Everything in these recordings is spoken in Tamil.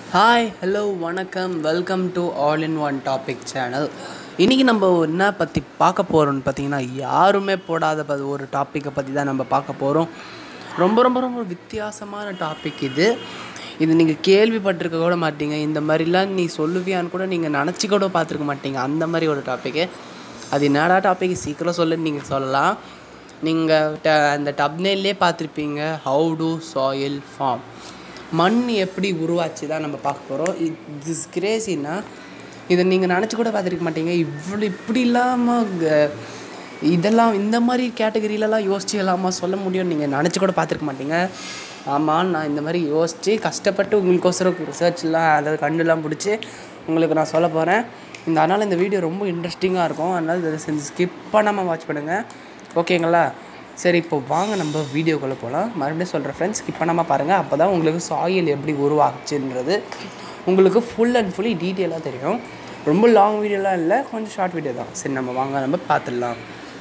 ஹாய் ஹலோ வணக்கம் welcome to all in one topic channel இன்றைக்கி நம்ம என்ன பற்றி பார்க்க போகிறோம்னு பார்த்தீங்கன்னா யாருமே போடாத ப- ஒரு டாப்பிக்கை பற்றி தான் நம்ம பார்க்க போகிறோம் ரொம்ப ரொம்ப ரொம்ப வித்தியாசமான டாபிக் இது இது நீங்கள் கேள்விப்பட்டிருக்க கூட மாட்டீங்க இந்த மாதிரிலாம் நீ சொல்லுவியான்னு கூட நீங்கள் நினச்சி கூட பார்த்துருக்க மாட்டீங்க அந்த மாதிரி ஒரு டாப்பிக்கு அது என்னடா டாபிக் சீக்கிரம் சொல்லுன்னு நீங்கள் சொல்லலாம் நீங்கள் ட அந்த டப்னேல்லே பார்த்துருப்பீங்க ஹவு டு சாயில் ஃபார்ம் மண் எப்படி உருவாச்சு தான் நம்ம பார்க்க போகிறோம் இட்ஸ் கிரேசின்னா இதை நீங்கள் நினச்சி கூட பார்த்துருக்க மாட்டீங்க இவ்வளோ இப்படி இல்லாமல் இதெல்லாம் இந்த மாதிரி கேட்டகரியிலலாம் யோசிச்சு இல்லாமல் சொல்ல முடியும்னு நீங்கள் நினச்சி கூட பார்த்துருக்க மாட்டீங்க ஆமாம் நான் இந்த மாதிரி யோசித்து கஷ்டப்பட்டு உங்களுக்கோசரம் ரிசர்ச்லாம் அதாவது கண்டுலாம் பிடிச்சி உங்களுக்கு நான் சொல்ல போகிறேன் இந்த அதனால் இந்த வீடியோ ரொம்ப இன்ட்ரெஸ்டிங்காக இருக்கும் அதனால் இதை செஞ்சு ஸ்கிப் பண்ணாமல் வாட்ச் பண்ணுங்கள் ஓகேங்களா சரி இப்போ வாங்க நம்ம வீடியோக்குள்ளே போகலாம் மறுபடியும் சொல்கிறேன் ஃப்ரெண்ட்ஸ் ஸ்கிப் பண்ணாமல் பாருங்கள் அப்போ தான் உங்களுக்கு சாயில் எப்படி உருவாச்சுன்றது உங்களுக்கு ஃபுல் அண்ட் ஃபுல்லி டீட்டெயிலாக தெரியும் ரொம்ப லாங் வீடியோலாம் இல்லை கொஞ்சம் ஷார்ட் வீடியோ தான் சரி நம்ம வாங்க நம்ம பார்த்துடலாம்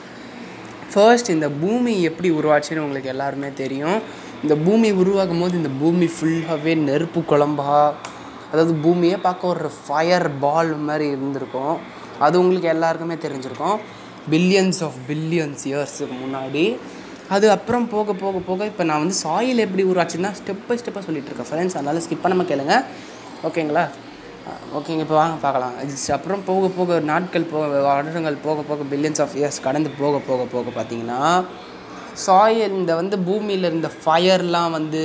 ஃபர்ஸ்ட் இந்த பூமி எப்படி உருவாச்சுன்னு உங்களுக்கு எல்லாருமே தெரியும் இந்த பூமி உருவாகும் போது இந்த பூமி ஃபுல்லாகவே நெருப்பு குழம்பா அதாவது பூமியே பார்க்க ஒரு ஃபயர் பால் மாதிரி இருந்திருக்கும் அது உங்களுக்கு எல்லாருக்குமே தெரிஞ்சிருக்கும் பில்லியன்ஸ் ஆஃப் பில்லியன்ஸ் இயர்ஸுக்கு முன்னாடி அது அப்புறம் போக போக போக இப்போ நான் வந்து சாயில் எப்படி உருவாச்சுன்னா ஸ்டெப் பை ஸ்டெப்பாக சொல்லிட்டு இருக்கேன் ஃப்ரெண்ட்ஸ் அதனால் ஸ்கிப் பண்ணாமல் கேளுங்க ஓகேங்களா ஓகேங்க இப்போ வாங்க பார்க்கலாம் இது அப்புறம் போக போக நாட்கள் போக வருடங்கள் போக போக பில்லியன்ஸ் ஆஃப் இயர்ஸ் கடந்து போக போக போக பார்த்தீங்கன்னா சாயில் இந்த வந்து பூமியில் இருந்த ஃபயர்லாம் வந்து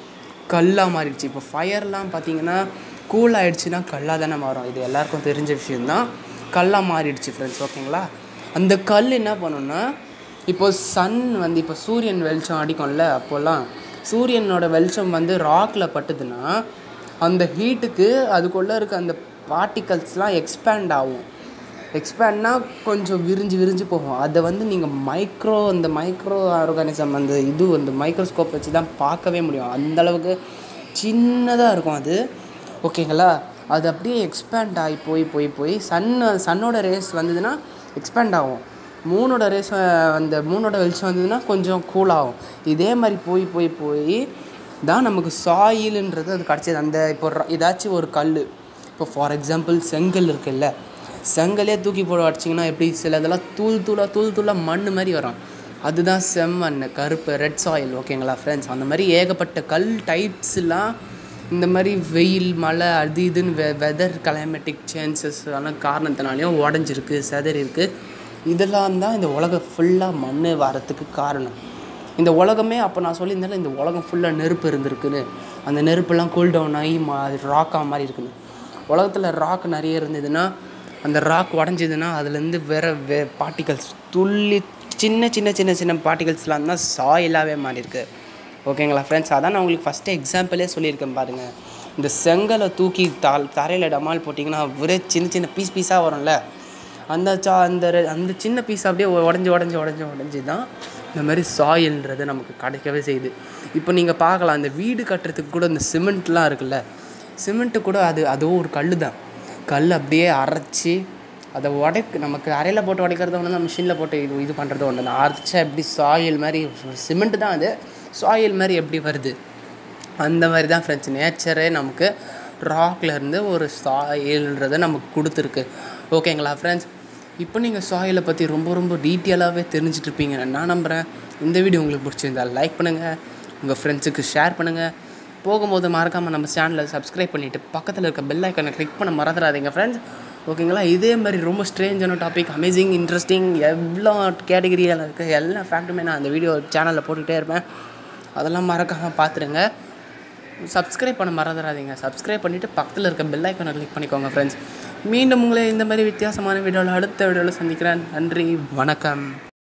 கல்லாக மாறிடுச்சு இப்போ ஃபயர்லாம் பார்த்தீங்கன்னா கூல் ஆயிடுச்சுன்னா கல்லாக தானே மாறும் இது எல்லாருக்கும் தெரிஞ்ச விஷயம்தான் கல்லாக மாறிடுச்சு ஃப்ரெண்ட்ஸ் ஓகேங்களா அந்த கல் என்ன பண்ணுன்னா இப்போ சன் வந்து இப்போ சூரியன் வெளிச்சம் அடிக்கும்ல அப்போல்லாம் சூரியனோட வெளிச்சம் வந்து ராக்கில் பட்டுதுன்னா அந்த ஹீட்டுக்கு அதுக்குள்ளே இருக்க அந்த பார்ட்டிகல்ஸ்லாம் எக்ஸ்பேண்ட் ஆகும் எக்ஸ்பேண்ட்னா கொஞ்சம் விரிஞ்சு விரிஞ்சு போகும் அதை வந்து நீங்கள் மைக்ரோ அந்த மைக்ரோ ஆர்கானிசம் அந்த இது அந்த மைக்ரோஸ்கோப் வச்சு தான் பார்க்கவே முடியும் அந்த அளவுக்கு சின்னதாக இருக்கும் அது ஓகேங்களா அது அப்படியே எக்ஸ்பேண்ட் ஆகி போய் போய் போய் சன் சன்னோட ரேஸ் வந்ததுன்னா எக்ஸ்பேண்ட் ஆகும் மூணோட ரேஸ் அந்த மூணோட வெளிச்சம் வந்ததுன்னா கொஞ்சம் கூல் ஆகும் இதே மாதிரி போய் போய் போய் தான் நமக்கு சாயிலுன்றது அது கிடச்சிது அந்த இப்போ ர- ஏதாச்சும் ஒரு கல் இப்போ ஃபார் எக்ஸாம்பிள் செங்கல் இருக்குல்ல செங்கலே தூக்கி போட அடிச்சிங்கன்னா எப்படி சில இதெல்லாம் தூள் தூளாக தூள் தூளாக மண் மாதிரி வரும் அதுதான் செம்மண் கருப்பு ரெட் சாயில் ஓகேங்களா ஃப்ரெண்ட்ஸ் அந்த மாதிரி ஏகப்பட்ட கல் டைப்ஸ்லாம் இந்த மாதிரி வெயில் மழை அது இதுன்னு வெ வெதர் கிளைமேட்டிக் சேஞ்சஸ் அதெல்லாம் காரணத்தினாலையும் உடஞ்சிருக்கு செதறி இருக்குது இதெல்லாம் தான் இந்த உலகம் ஃபுல்லாக மண் வரத்துக்கு காரணம் இந்த உலகமே அப்போ நான் சொல்லியிருந்தேன்ல இந்த உலகம் ஃபுல்லாக நெருப்பு இருந்திருக்குன்னு அந்த நெருப்பெல்லாம் கூல் டவுன் ஆகி மா ராக்காக மாதிரி இருக்குன்னு உலகத்தில் ராக் நிறைய இருந்ததுன்னா அந்த ராக் உடஞ்சதுன்னா அதுலேருந்து வேற வே பார்ட்டிகல்ஸ் துள்ளி சின்ன சின்ன சின்ன சின்ன பார்ட்டிகல்ஸ்லாம் தான் சாயிலாகவே மாறி இருக்கு ஓகேங்களா ஃப்ரெண்ட்ஸ் அதான் நான் உங்களுக்கு ஃபஸ்ட்டு எக்ஸாம்பிளே சொல்லியிருக்கேன் பாருங்கள் இந்த செங்கலை தூக்கி தால் தரையில் டமால் போட்டிங்கன்னா ஒரே சின்ன சின்ன பீஸ் பீஸாக வரும்ல அந்த சா அந்த ரெ- அந்த சின்ன பீஸ் அப்படியே உடஞ்சி உடஞ்சி உடஞ்சி உடஞ்சி தான் இந்த மாதிரி சாயில்ன்றது நமக்கு கிடைக்கவே செய்யுது இப்போ நீங்கள் பார்க்கலாம் அந்த வீடு கட்டுறதுக்கு கூட இந்த சிமெண்ட்லாம் இருக்குல்ல சிமெண்ட்டு கூட அது அதுவும் ஒரு கல் தான் கல் அப்படியே அரைச்சி அதை உடைக்க நமக்கு அறையில் போட்டு உடைக்கிறது ஒன்று தான் மிஷினில் போட்டு இது இது பண்ணுறது ஒன்று தான் அரைச்சா எப்படி சாயில் மாதிரி சிமெண்ட் தான் அது சாயில் மாதிரி எப்படி வருது அந்த மாதிரி தான் ஃப்ரெண்ட்ஸ் நேச்சரே நமக்கு ராக்ல இருந்து ஒரு சாயில்ன்றதை நமக்கு கொடுத்துருக்கு ஓகேங்களா ஃப்ரெண்ட்ஸ் இப்போ நீங்கள் சாயிலை பற்றி ரொம்ப ரொம்ப டீட்டெயிலாகவே தெரிஞ்சுட்டு இருப்பீங்க நான் நம்புகிறேன் இந்த வீடியோ உங்களுக்கு பிடிச்சிருந்தா லைக் பண்ணுங்கள் உங்கள் ஃப்ரெண்ட்ஸுக்கு ஷேர் பண்ணுங்கள் போகும்போது மறக்காமல் நம்ம சேனலை சப்ஸ்கிரைப் பண்ணிவிட்டு பக்கத்தில் இருக்க பெல் ஐக்கனை கிளிக் பண்ண மறந்துடாதீங்க ஃப்ரெண்ட்ஸ் ஓகேங்களா இதே மாதிரி ரொம்ப ஸ்ட்ரேஞ்சான டாபிக் அமேசிங் இன்ட்ரெஸ்டிங் எவ்வளோ கேட்டகரியில் இருக்க எல்லா ஃபேக்ட்டுமே நான் அந்த வீடியோ சேனலில் போட்டுக்கிட்டே இருப்பேன் அதெல்லாம் மறக்காமல் பார்த்துருங்க சப்ஸ்கிரைப் பண்ண மறந்துடாதீங்க சப்ஸ்கிரைப் பண்ணிவிட்டு பக்கத்தில் இருக்க பெல் ஐக்கானை கிளிக் பண்ணிக்கோங்க ஃப்ரெண்ட்ஸ் மீண்டும் உங்களை இந்த மாதிரி வித்தியாசமான வீடியோவில் அடுத்த வீடியோவில் சந்திக்கிறேன் நன்றி வணக்கம்